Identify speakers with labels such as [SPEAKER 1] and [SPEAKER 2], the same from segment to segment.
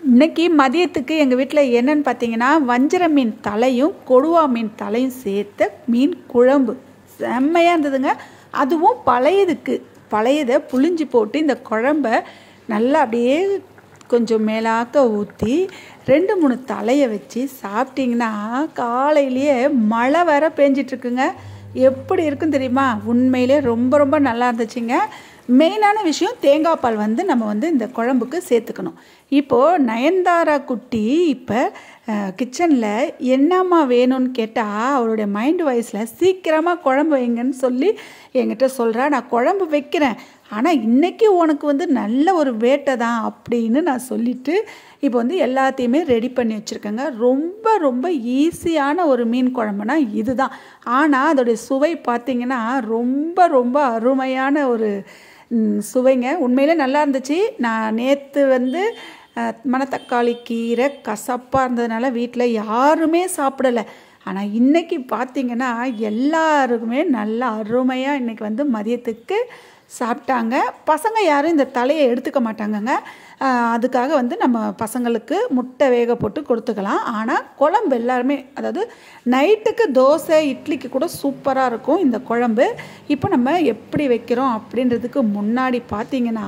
[SPEAKER 1] இன்னைக்கு மதியத்துக்கு எங்கள் வீட்டில் என்னன்னு பார்த்தீங்கன்னா வஞ்சர மீன் தலையும் கொடுவா மீன் தலையும் சேர்த்த மீன் குழம்பு செம்மையாக இருந்ததுங்க அதுவும் பழையதுக்கு பழையதை புளிஞ்சு போட்டு இந்த குழம்ப நல்லா அப்படியே கொஞ்சம் மேலாக்க ஊற்றி ரெண்டு மூணு தலையை வச்சு சாப்பிட்டிங்கன்னா காலையிலேயே மழை வேற பேஞ்சிட்ருக்குங்க எப்படி இருக்கும் தெரியுமா உண்மையிலே ரொம்ப ரொம்ப நல்லா இருந்துச்சுங்க மெயினான விஷயம் தேங்காய் பால் வந்து நம்ம வந்து இந்த குழம்புக்கு சேர்த்துக்கணும் இப்போது நயன்தாரா குட்டி இப்போ கிச்சனில் என்னம்மா வேணும்னு கேட்டால் அவருடைய மைண்ட் வாய்ஸில் சீக்கிரமாக குழம்பு வைங்கன்னு சொல்லி என்கிட்ட சொல்கிறா நான் குழம்பு வைக்கிறேன் ஆனால் இன்றைக்கி உனக்கு வந்து நல்ல ஒரு வேட்டை தான் அப்படின்னு நான் சொல்லிவிட்டு இப்போ வந்து எல்லாத்தையுமே ரெடி பண்ணி வச்சுருக்கேங்க ரொம்ப ரொம்ப ஈஸியான ஒரு மீன் குழம்புனா இதுதான் ஆனால் அதோடைய சுவை பார்த்திங்கன்னா ரொம்ப ரொம்ப அருமையான ஒரு சுவைங்க உண்மையிலே நல்லா இருந்துச்சு நான் நேற்று வந்து மணத்தக்காளி கீரை கசப்பாக இருந்ததுனால வீட்டில் யாருமே சாப்பிடலை ஆனால் இன்றைக்கி பார்த்திங்கன்னா எல்லாருக்குமே நல்லா அருமையாக இன்றைக்கி வந்து மதியத்துக்கு சாப்பிட்டாங்க பசங்க யாரும் இந்த தலையை எடுத்துக்க மாட்டாங்கங்க அதுக்காக வந்து நம்ம பசங்களுக்கு முட்டை வேக போட்டு கொடுத்துக்கலாம் ஆனால் குழம்பு எல்லாருமே அதாவது நைட்டுக்கு தோசை இட்லிக்கு கூட சூப்பராக இருக்கும் இந்த குழம்பு இப்போ நம்ம எப்படி வைக்கிறோம் அப்படின்றதுக்கு முன்னாடி பார்த்தீங்கன்னா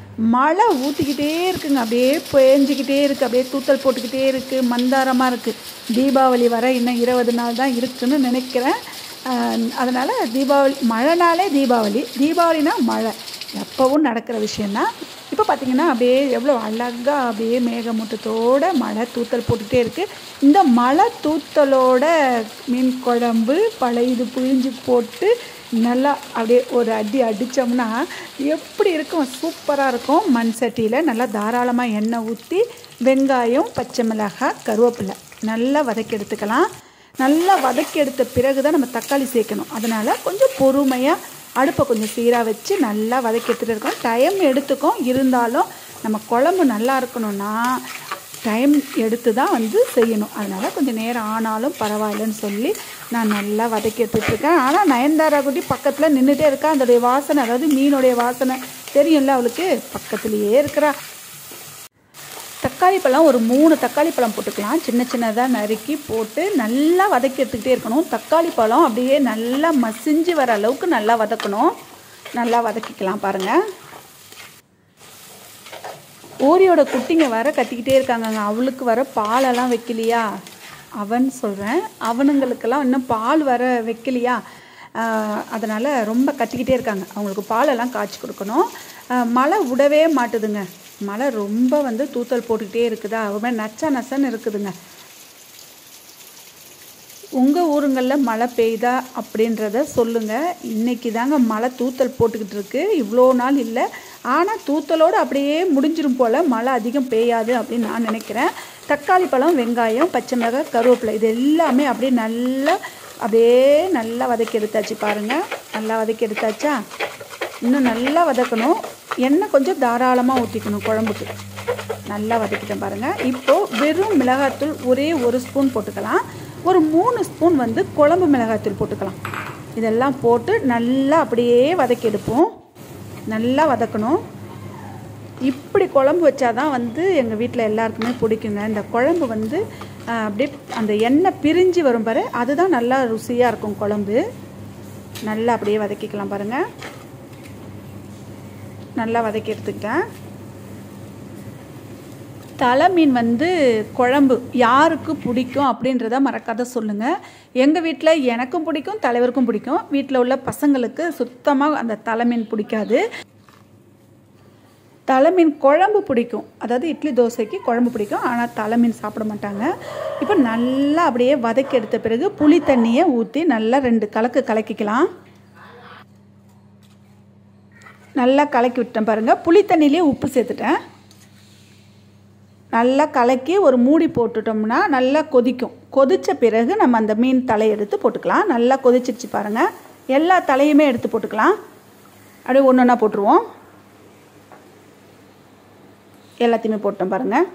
[SPEAKER 1] மழை ஊற்றிக்கிட்டே இருக்குங்க அப்படியே பேஞ்சிக்கிட்டே இருக்குது அப்படியே தூத்தல் போட்டுக்கிட்டே இருக்குது மந்தாரமாக இருக்குது தீபாவளி வர இன்னும் இருபது நாள் தான் இருக்குன்னு நினைக்கிறேன் அதனால் தீபாவளி மழைனாலே தீபாவளி தீபாவளினா மழை எப்போவும் நடக்கிற விஷயந்தான் இப்போ பார்த்திங்கன்னா அப்படியே எவ்வளோ அழகாக அப்படியே மேகமூட்டத்தோடு மழை தூத்தல் போட்டுகிட்டே இருக்குது இந்த மழை தூத்தலோட மீன் குழம்பு பழையது புழிஞ்சு போட்டு நல்லா அப்படியே ஒரு அடி அடித்தோம்னா எப்படி இருக்கும் சூப்பராக இருக்கும் மண் சட்டியில் நல்லா தாராளமாக எண்ணெய் ஊற்றி வெங்காயம் பச்சை மிளகாய் கருவேப்பிலை நல்லா வதக்கி எடுத்துக்கலாம் நல்லா வதக்கி எடுத்த பிறகு தான் நம்ம தக்காளி சேர்க்கணும் அதனால் கொஞ்சம் பொறுமையாக அடுப்பை கொஞ்சம் சீராக வச்சு நல்லா வதக்கி எடுத்துகிட்டு இருக்கோம் டைம் எடுத்துக்கும் இருந்தாலும் நம்ம குழம்பு நல்லா இருக்கணும்னா டைம் எடுத்து தான் வந்து செய்யணும் அதனால் கொஞ்சம் நேரம் ஆனாலும் பரவாயில்லன்னு சொல்லி நான் நல்லா வதக்கி எடுத்துகிட்ருக்கேன் ஆனால் நயன்தாரா குட்டி பக்கத்தில் நின்றுட்டே இருக்கா அதோடைய வாசனை அதாவது மீனுடைய வாசனை தெரியும்ல அவளுக்கு பக்கத்துலேயே இருக்கிறா தக்காளி பழம் ஒரு மூணு தக்காளி பழம் போட்டுக்கலாம் சின்ன சின்னதாக நறுக்கி போட்டு நல்லா வதக்கி எடுத்துக்கிட்டே இருக்கணும் தக்காளி பழம் அப்படியே நல்லா மசிஞ்சு வர அளவுக்கு நல்லா வதக்கணும் நல்லா வதக்கிக்கலாம் பாருங்கள் ஓரியோட குட்டிங்க வர கத்திக்கிட்டே இருக்காங்கங்க அவளுக்கு வர பாலெல்லாம் வைக்கலையா அவன் சொல்கிறேன் அவனுங்களுக்கெல்லாம் இன்னும் பால் வர வைக்கலையா அதனால் ரொம்ப கத்திக்கிட்டே இருக்காங்க அவங்களுக்கு பாலெல்லாம் காய்ச்சி கொடுக்கணும் மழை விடவே மாட்டுதுங்க மழை ரொம்ப வந்து தூத்தல் போட்டுக்கிட்டே இருக்குதா ரொம்ப நச்ச நச்சன்னு இருக்குதுங்க உங்கள் ஊருங்களில் மழை பெய்யுதா அப்படின்றத சொல்லுங்கள் இன்றைக்கி தாங்க மழை தூத்தல் போட்டுக்கிட்டு இருக்கு இவ்வளோ நாள் இல்லை ஆனால் தூத்தலோடு அப்படியே முடிஞ்சிரும் போல் மழை அதிகம் பெய்யாது அப்படின்னு நான் நினைக்கிறேன் தக்காளி பழம் வெங்காயம் பச்சை மிளகாய் கருவேப்பிலை இது எல்லாமே அப்படியே நல்லா அப்படியே நல்லா வதக்கி எடுத்தாச்சு பாருங்கள் நல்லா வதக்கி எடுத்தாச்சா இன்னும் நல்லா வதக்கணும் எண்ணெய் கொஞ்சம் தாராளமாக ஊற்றிக்கணும் குழம்புக்கு நல்லா வதக்கிட்டேன் பாருங்கள் இப்போது வெறும் மிளகாத்தூள் ஒரே ஒரு ஸ்பூன் போட்டுக்கலாம் ஒரு மூணு ஸ்பூன் வந்து குழம்பு மிளகாத்தூள் போட்டுக்கலாம் இதெல்லாம் போட்டு நல்லா அப்படியே வதக்கி எடுப்போம் நல்லா வதக்கணும் இப்படி குழம்பு வச்சாதான் வந்து எங்கள் வீட்டில் எல்லாருக்குமே பிடிக்குங்க இந்த குழம்பு வந்து அப்படியே அந்த எண்ணெய் பிரிஞ்சு வரும் பாரு அதுதான் நல்லா ருசியாக இருக்கும் குழம்பு நல்லா அப்படியே வதக்கிக்கலாம் பாருங்கள் நல்லா வதக்கி எடுத்துக்கிட்டேன் தலை மீன் வந்து குழம்பு யாருக்கு பிடிக்கும் அப்படின்றத மறக்காத சொல்லுங்கள் எங்கள் வீட்டில் எனக்கும் பிடிக்கும் தலைவருக்கும் பிடிக்கும் வீட்டில் உள்ள பசங்களுக்கு சுத்தமாக அந்த தலை மீன் பிடிக்காது தலைமீன் குழம்பு பிடிக்கும் அதாவது இட்லி தோசைக்கு குழம்பு பிடிக்கும் ஆனால் தலைமீன் சாப்பிட மாட்டாங்க இப்போ நல்லா அப்படியே வதக்கி எடுத்த பிறகு புளி தண்ணியை ஊற்றி நல்லா ரெண்டு கலக்கு கலக்கிக்கலாம் நல்லா கலக்கி விட்டேன் பாருங்கள் புளி தண்ணியிலே உப்பு சேர்த்துட்டேன் நல்லா கலக்கி ஒரு மூடி போட்டுட்டோம்னா நல்லா கொதிக்கும் கொதித்த பிறகு நம்ம அந்த மீன் தலையை எடுத்து போட்டுக்கலாம் நல்லா கொதிச்சிருச்சு பாருங்கள் எல்லா தலையுமே எடுத்து போட்டுக்கலாம் அப்படியே ஒன்று ஒன்றா போட்டுருவோம் எல்லாத்தையுமே போட்டோம் பாருங்கள்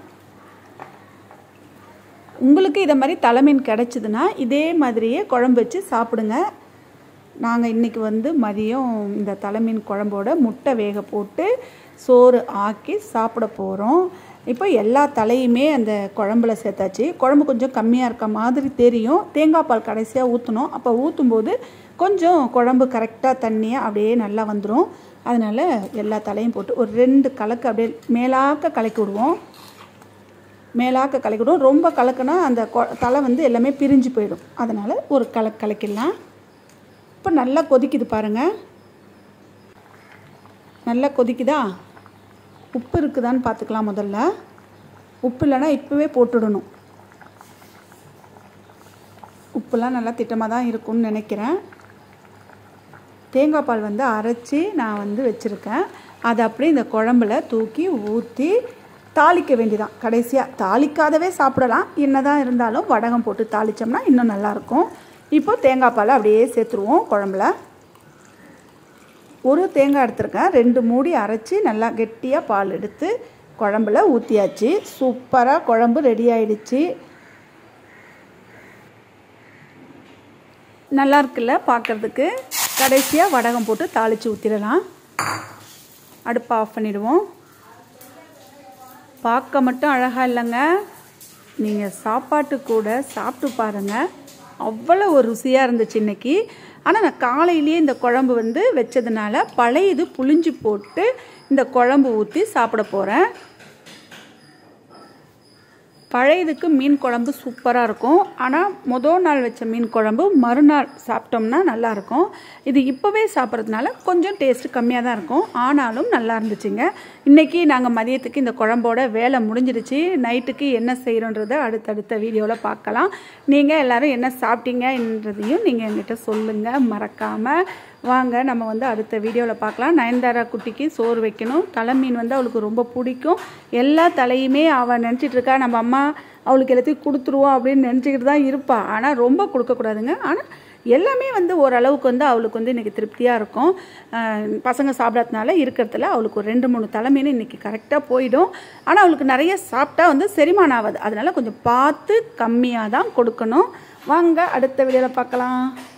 [SPEAKER 1] உங்களுக்கு இதை மாதிரி தலைமீன் கிடச்சிதுன்னா இதே மாதிரியே குழம்பு வச்சு சாப்பிடுங்க நாங்கள் இன்றைக்கி வந்து மதியம் இந்த தலைமீன் குழம்போட முட்டை வேக போட்டு சோறு ஆக்கி சாப்பிட போகிறோம் இப்போ எல்லா தலையுமே அந்த குழம்புல சேர்த்தாச்சு குழம்பு கொஞ்சம் கம்மியாக இருக்க மாதிரி தெரியும் தேங்காய் பால் கடைசியாக ஊற்றணும் அப்போ ஊற்றும்போது கொஞ்சம் குழம்பு கரெக்டாக தண்ணியாக அப்படியே நல்லா வந்துடும் அதனால் எல்லா தலையும் போட்டு ஒரு ரெண்டு கலக்கு அப்படியே மேலாக்க கலக்கி விடுவோம் மேலாக்க கலக்கி விடுவோம் ரொம்ப கலக்குனா அந்த கொ தலை வந்து எல்லாமே பிரிஞ்சு போயிடும் அதனால் ஒரு கலக்கு கலக்கிடலாம் இப்போ நல்லா கொதிக்குது பாருங்கள் நல்லா கொதிக்குதா உப்பு இருக்குதான்னு பார்த்துக்கலாம் முதல்ல உப்பு இல்லைன்னா இப்போவே போட்டுடணும் உப்புலாம் நல்லா திட்டமாக தான் இருக்கும்னு நினைக்கிறேன் தேங்காய் பால் வந்து அரைச்சி நான் வந்து வச்சுருக்கேன் அதை அப்படியே இந்த குழம்புல தூக்கி ஊற்றி தாளிக்க வேண்டியதான் கடைசியாக தாளிக்காதவே சாப்பிடலாம் என்ன தான் இருந்தாலும் வடகம் போட்டு தாளித்தோம்னா இன்னும் நல்லாயிருக்கும் இப்போ தேங்காய் பாலை அப்படியே சேர்த்துருவோம் குழம்புல ஒரு தேங்காய் எடுத்திருக்கேன் ரெண்டு மூடி அரைச்சி நல்லா கெட்டியாக பால் எடுத்து குழம்புல ஊற்றியாச்சு சூப்பராக குழம்பு ரெடி ஆயிடுச்சு நல்லா இருக்குல்ல பார்க்குறதுக்கு கடைசியாக வடகம் போட்டு தாளித்து ஊற்றிடலாம் அடுப்பை ஆஃப் பண்ணிடுவோம் பார்க்க மட்டும் அழகாக இல்லைங்க நீங்கள் சாப்பாட்டு கூட சாப்பிட்டு பாருங்கள் அவ்வளோ ஒரு ருசியாக இருந்துச்சு இன்னைக்கு ஆனால் நான் காலையிலேயே இந்த குழம்பு வந்து வச்சதுனால பழையது புளிஞ்சு போட்டு இந்த குழம்பு ஊற்றி சாப்பிட போகிறேன் பழையதுக்கு மீன் குழம்பு சூப்பராக இருக்கும் ஆனால் மொதல் நாள் வச்ச மீன் குழம்பு மறுநாள் சாப்பிட்டோம்னா நல்லாயிருக்கும் இது இப்போவே சாப்பிட்றதுனால கொஞ்சம் டேஸ்ட்டு கம்மியாக தான் இருக்கும் ஆனாலும் நல்லா இருந்துச்சுங்க இன்றைக்கி நாங்கள் மதியத்துக்கு இந்த குழம்போட வேலை முடிஞ்சிருச்சு நைட்டுக்கு என்ன செய்கிறோன்றதை அடுத்தடுத்த வீடியோவில் பார்க்கலாம் நீங்கள் எல்லோரும் என்ன சாப்பிட்டீங்கன்றதையும் நீங்கள் என்கிட்ட சொல்லுங்கள் மறக்காமல் வாங்க நம்ம வந்து அடுத்த வீடியோவில் பார்க்கலாம் நயன்தாரா குட்டிக்கு சோறு வைக்கணும் தலை மீன் வந்து அவளுக்கு ரொம்ப பிடிக்கும் எல்லா தலையுமே அவள் நினச்சிட்டு இருக்கா நம்ம அம்மா அவளுக்கு எல்லாத்தையும் கொடுத்துருவோம் அப்படின்னு நினச்சிக்கிட்டு தான் இருப்பாள் ஆனால் ரொம்ப கொடுக்கக்கூடாதுங்க ஆனால் எல்லாமே வந்து ஓரளவுக்கு வந்து அவளுக்கு வந்து இன்றைக்கி திருப்தியாக இருக்கும் பசங்க சாப்பிடாதனால இருக்கிறதுல அவளுக்கு ஒரு ரெண்டு மூணு தலைமீன் இன்றைக்கி கரெக்டாக போயிடும் ஆனால் அவளுக்கு நிறைய சாப்பிட்டா வந்து செரிமானம் ஆகாது அதனால் கொஞ்சம் பார்த்து கம்மியாக தான் கொடுக்கணும் வாங்க அடுத்த வீடியோவில் பார்க்கலாம்